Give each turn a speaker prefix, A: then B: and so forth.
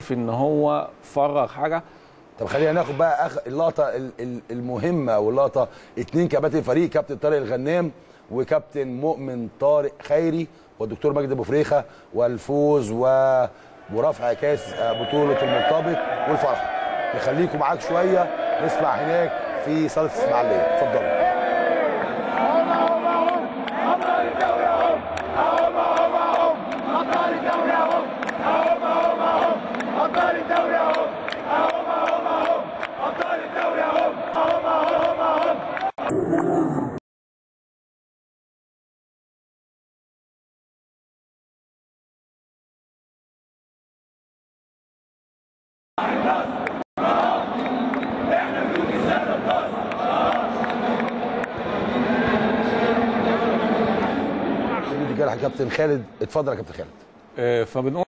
A: في ان هو فرغ حاجه
B: طب خلينا ناخد بقى أخ... اللقطه ال- ال- المهمه واللقطه اتنين كباتن الفريق كابتن طارق الغنام وكابتن مؤمن طارق خيري والدكتور مجدي ابو فريخه والفوز و... ورفع كاس آه، بطوله المرتبط والفرحه نخليكم معاك شويه نسمع هناك في صاله اسماعيليه اتفضلوا كابتن خالد اتفضل يا كابتن خالد
A: آه، فبنقول